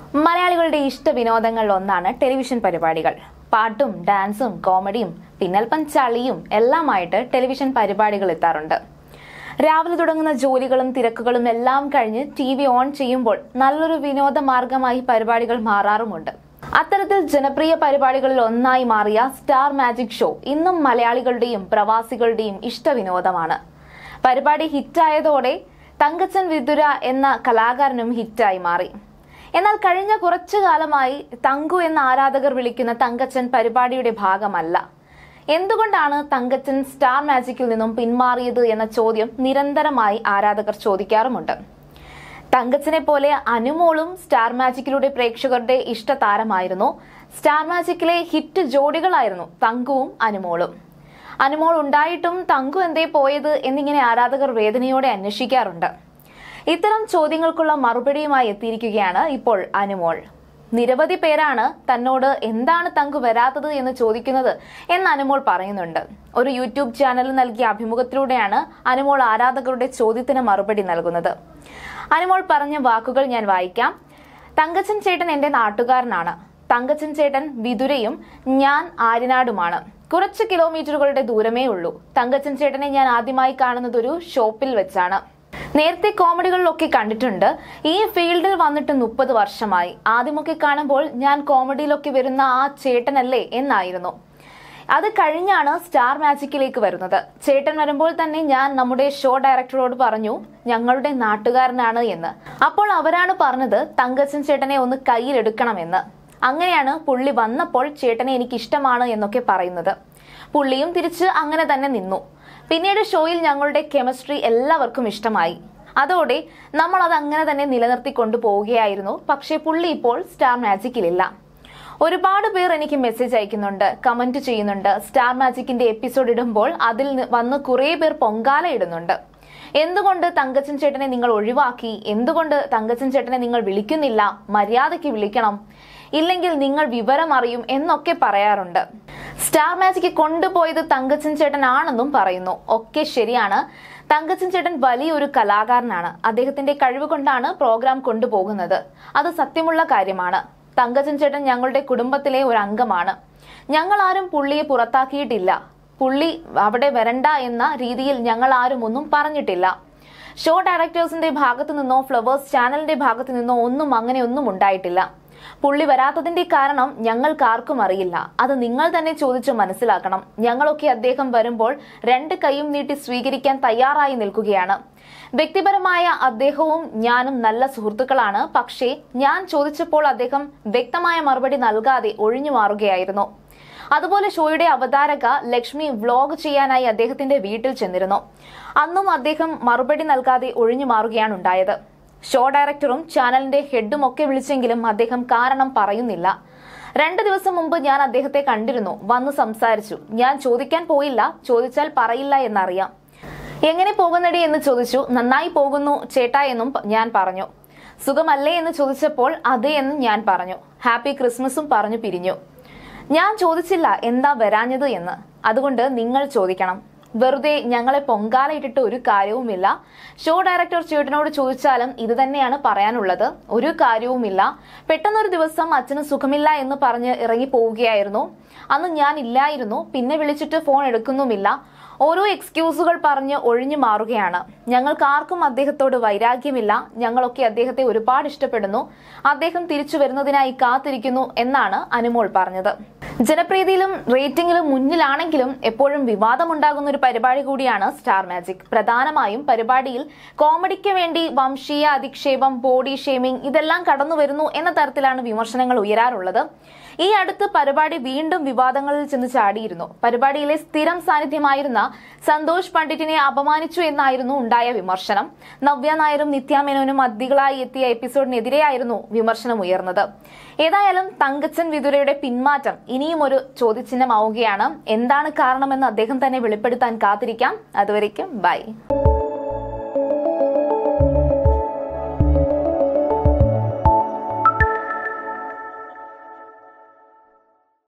മലയാളികളുടെ ഇഷ്ട വിനോദങ്ങളിൽ ഒന്നാണ് ടെലിവിഷൻ പരിപാടികൾ പാട്ടും ഡാൻസും കോമഡിയും പിന്നൽപ്പം ചളിയും എല്ലാമായിട്ട് ടെലിവിഷൻ പരിപാടികൾ എത്താറുണ്ട് രാവിലെ തുടങ്ങുന്ന ജോലികളും തിരക്കുകളും എല്ലാം കഴിഞ്ഞ് ടി വി ഓൺ ചെയ്യുമ്പോൾ നല്ലൊരു വിനോദ മാർഗമായി പരിപാടികൾ മാറാറുമുണ്ട് അത്തരത്തിൽ ജനപ്രിയ പരിപാടികളിൽ ഒന്നായി മാറിയ സ്റ്റാർ മാജിക് ഷോ ഇന്നും മലയാളികളുടെയും പ്രവാസികളുടെയും ഇഷ്ട വിനോദമാണ് പരിപാടി ഹിറ്റായതോടെ തങ്കച്ചൻ വിതുര എന്ന കലാകാരനും ഹിറ്റായി മാറി എന്നാൽ കഴിഞ്ഞ കുറച്ചു കാലമായി തങ്കു എന്ന ആരാധകർ വിളിക്കുന്ന തങ്കച്ചൻ പരിപാടിയുടെ ഭാഗമല്ല എന്തുകൊണ്ടാണ് തങ്കച്ചൻ സ്റ്റാർ മാജിക്കിൽ നിന്നും പിന്മാറിയത് എന്ന ചോദ്യം നിരന്തരമായി ആരാധകർ ചോദിക്കാറുമുണ്ട് തങ്കച്ചനെ പോലെ അനുമോളും സ്റ്റാർ മാജിക്കിലൂടെ പ്രേക്ഷകരുടെ ഇഷ്ട താരമായിരുന്നു സ്റ്റാർ മാജിക്കിലെ ഹിറ്റ് ജോഡികളായിരുന്നു തങ്കുവും അനുമോളും അനുമോൾ ഉണ്ടായിട്ടും തങ്കു എന്തേ പോയത് എന്നിങ്ങനെ ആരാധകർ വേദനയോടെ അന്വേഷിക്കാറുണ്ട് ഇത്തരം ചോദ്യങ്ങൾക്കുള്ള മറുപടിയുമായി എത്തിയിരിക്കുകയാണ് ഇപ്പോൾ അനുമോൾ നിരവധി പേരാണ് തന്നോട് എന്താണ് തങ്കു വരാത്തത് എന്ന് ചോദിക്കുന്നത് എന്ന് അനുമോൾ പറയുന്നുണ്ട് ഒരു യൂട്യൂബ് ചാനലിൽ നൽകിയ അഭിമുഖത്തിലൂടെയാണ് അനുമോൾ ആരാധകരുടെ ചോദ്യത്തിന് മറുപടി നൽകുന്നത് അനുമോൾ പറഞ്ഞ വാക്കുകൾ ഞാൻ വായിക്കാം തങ്കച്ചൻ ചേട്ടൻ എന്റെ നാട്ടുകാരനാണ് തങ്കച്ചൻ ചേട്ടൻ വിതുരയും ഞാൻ ആര്യനാടുമാണ് കുറച്ച് കിലോമീറ്ററുകളുടെ ദൂരമേ ഉള്ളൂ തങ്കച്ചൻ ചേട്ടനെ ഞാൻ ആദ്യമായി കാണുന്നത് ഒരു ഷോപ്പിൽ വെച്ചാണ് നേരത്തെ കോമഡികളിലൊക്കെ കണ്ടിട്ടുണ്ട് ഈ ഫീൽഡിൽ വന്നിട്ട് മുപ്പത് വർഷമായി ആദ്യമൊക്കെ കാണുമ്പോൾ ഞാൻ കോമഡിയിലൊക്കെ വരുന്ന ആ ചേട്ടനല്ലേ എന്നായിരുന്നു അത് കഴിഞ്ഞാണ് സ്റ്റാർ മാജിക്കിലേക്ക് വരുന്നത് ചേട്ടൻ വരുമ്പോൾ തന്നെ ഞാൻ നമ്മുടെ ഷോ ഡയറക്ടറോട് പറഞ്ഞു ഞങ്ങളുടെ നാട്ടുകാരനാണ് എന്ന് അപ്പോൾ അവരാണ് പറഞ്ഞത് തങ്കച്ചൻ ചേട്ടനെ ഒന്ന് കയ്യിലെടുക്കണമെന്ന് അങ്ങനെയാണ് പുള്ളി വന്നപ്പോൾ ചേട്ടനെ എനിക്ക് ഇഷ്ടമാണ് എന്നൊക്കെ പറയുന്നത് പുള്ളിയും തിരിച്ച് അങ്ങനെ തന്നെ നിന്നു പിന്നീട് ഷോയിൽ ഞങ്ങളുടെ കെമിസ്ട്രി എല്ലാവർക്കും ഇഷ്ടമായി അതോടെ നമ്മൾ അത് അങ്ങനെ തന്നെ നിലനിർത്തിക്കൊണ്ടു പോവുകയായിരുന്നു പക്ഷേ പുള്ളി ഇപ്പോൾ സ്റ്റാർ മാജിക്കിലില്ല ഒരുപാട് പേർ എനിക്ക് മെസ്സേജ് അയക്കുന്നുണ്ട് കമന്റ് ചെയ്യുന്നുണ്ട് സ്റ്റാർ മാജിക്കിന്റെ എപ്പിസോഡ് ഇടുമ്പോൾ അതിൽ നി- വന്ന് കുറേ പേർ പൊങ്കാല ഇടുന്നുണ്ട് എന്തുകൊണ്ട് തങ്കച്ചൻ ചേട്ടനെ നിങ്ങൾ ഒഴിവാക്കി എന്തുകൊണ്ട് തങ്കച്ചൻ ചേട്ടനെ നിങ്ങൾ വിളിക്കുന്നില്ല മര്യാദയ്ക്ക് വിളിക്കണം ഇല്ലെങ്കിൽ നിങ്ങൾ വിവരം അറിയും എന്നൊക്കെ പറയാറുണ്ട് സ്റ്റാർ മാജിക്ക് കൊണ്ടുപോയത് തങ്കച്ചൻ ചേട്ടനാണെന്നും പറയുന്നു ഒക്കെ ശരിയാണ് തങ്കച്ചൻ ചേട്ടൻ വലിയൊരു കലാകാരനാണ് അദ്ദേഹത്തിന്റെ കഴിവ് കൊണ്ടാണ് പ്രോഗ്രാം കൊണ്ടുപോകുന്നത് അത് സത്യമുള്ള കാര്യമാണ് തങ്കച്ചൻ ചേട്ടൻ ഞങ്ങളുടെ കുടുംബത്തിലെ ഒരു അംഗമാണ് ഞങ്ങൾ ആരും പുള്ളിയെ പുറത്താക്കിയിട്ടില്ല പുള്ളി അവിടെ വരണ്ട എന്ന രീതിയിൽ ഞങ്ങൾ ആരും ഒന്നും പറഞ്ഞിട്ടില്ല ഷോ ഡയറക്ടേഴ്സിന്റെ ഭാഗത്തു നിന്നോ ഫ്ലവേഴ്സ് ചാനലിന്റെ ഭാഗത്തു നിന്നോ ഒന്നും അങ്ങനെ ഒന്നും ഉണ്ടായിട്ടില്ല പുള്ളി വരാത്തതിന്റെ കാരണം ഞങ്ങൾക്ക് ആർക്കും അറിയില്ല അത് നിങ്ങൾ തന്നെ ചോദിച്ചു മനസ്സിലാക്കണം ഞങ്ങളൊക്കെ അദ്ദേഹം വരുമ്പോൾ രണ്ട് കൈയും നീട്ടി സ്വീകരിക്കാൻ തയ്യാറായി നിൽക്കുകയാണ് വ്യക്തിപരമായ അദ്ദേഹവും ഞാനും നല്ല സുഹൃത്തുക്കളാണ് പക്ഷേ ഞാൻ ചോദിച്ചപ്പോൾ അദ്ദേഹം വ്യക്തമായ മറുപടി നൽകാതെ ഒഴിഞ്ഞു മാറുകയായിരുന്നു അതുപോലെ ഷോയുടെ അവതാരക ലക്ഷ്മി വ്ലോഗ് ചെയ്യാനായി അദ്ദേഹത്തിന്റെ വീട്ടിൽ ചെന്നിരുന്നു അന്നും അദ്ദേഹം മറുപടി നൽകാതെ ഒഴിഞ്ഞു മാറുകയാണ് ഉണ്ടായത് ഷോ ഡയറക്ടറും ചാനലിന്റെ ഹെഡും ഒക്കെ വിളിച്ചെങ്കിലും അദ്ദേഹം കാരണം പറയുന്നില്ല രണ്ട് ദിവസം മുമ്പ് ഞാൻ അദ്ദേഹത്തെ കണ്ടിരുന്നു വന്ന് സംസാരിച്ചു ഞാൻ ചോദിക്കാൻ പോയില്ല ചോദിച്ചാൽ പറയില്ല എന്നറിയാം എങ്ങനെ പോകുന്നടി എന്ന് ചോദിച്ചു നന്നായി പോകുന്നു ചേട്ടാ എന്നും പ- ഞാൻ പറഞ്ഞു സുഖമല്ലേ എന്ന് ചോദിച്ചപ്പോൾ അതെ എന്നും ഞാൻ പറഞ്ഞു ഹാപ്പി ക്രിസ്മസും പറഞ്ഞു പിരിഞ്ഞു ഞാൻ ചോദിച്ചില്ല എന്താ വരാഞ്ഞത് എന്ന് അതുകൊണ്ട് നിങ്ങൾ ചോദിക്കണം വെറുതെ ഞങ്ങളെ പൊങ്കാലയിട്ടിട്ട് ഒരു കാര്യവുമില്ല ഷോ ഡയറക്ടർ ചേട്ടനോട് ചോദിച്ചാലും ഇത് തന്നെയാണ് പറയാനുള്ളത് ഒരു കാര്യവുമില്ല പെട്ടെന്നൊരു ദിവസം അച്ഛന് സുഖമില്ല എന്ന് പറഞ്ഞ് ഇറങ്ങി പോവുകയായിരുന്നു അന്ന് ഞാൻ ഇല്ലായിരുന്നു പിന്നെ വിളിച്ചിട്ട് ഫോൺ എടുക്കുന്നുമില്ല ഓരോ എക്സ്ക്യൂസുകൾ പറഞ്ഞ് ഒഴിഞ്ഞു മാറുകയാണ് ഞങ്ങൾക്ക് ആർക്കും അദ്ദേഹത്തോട് വൈരാഗ്യമില്ല ഞങ്ങളൊക്കെ അദ്ദേഹത്തെ ഒരുപാട് ഇഷ്ടപ്പെടുന്നു അദ്ദേഹം തിരിച്ചു വരുന്നതിനായി കാത്തിരിക്കുന്നു എന്നാണ് അനുമോൾ പറഞ്ഞത് ജനപ്രീതിയിലും റേറ്റിംഗിലും മുന്നിലാണെങ്കിലും എപ്പോഴും വിവാദമുണ്ടാകുന്ന ഒരു പരിപാടി കൂടിയാണ് സ്റ്റാർ മാജിക് പ്രധാനമായും പരിപാടിയിൽ കോമഡിക്ക് വേണ്ടി വംശീയ അധിക്ഷേപം ബോഡി ഷേമിംഗ് ഇതെല്ലാം കടന്നു വരുന്നു എന്ന തരത്തിലാണ് വിമർശനങ്ങൾ ഉയരാറുള്ളത് ഈ അടുത്ത് പരിപാടി വീണ്ടും വിവാദങ്ങളിൽ ചെന്ന് ചാടിയിരുന്നു പരിപാടിയിലെ സ്ഥിരം സാന്നിധ്യമായിരുന്ന സന്തോഷ് പണ്ഡിറ്റിനെ അപമാനിച്ചു എന്നായിരുന്നു ഉണ്ടായ വിമർശനം നവ്യ നായരും നിത്യ മേനോനും അതിഥികളായി എത്തിയ എപ്പിസോഡിനെതിരെയായിരുന്നു വിമർശനം ഉയർന്നത് ഏതായാലും തങ്കച്ചൻ വിതുരയുടെ പിന്മാറ്റം ഇനിയും ഒരു ചോദ്യചിഹ്നമാവുകയാണ് എന്താണ് കാരണമെന്ന് അദ്ദേഹം തന്നെ വെളിപ്പെടുത്താൻ കാത്തിരിക്കാം അതുവരേക്കും ബൈ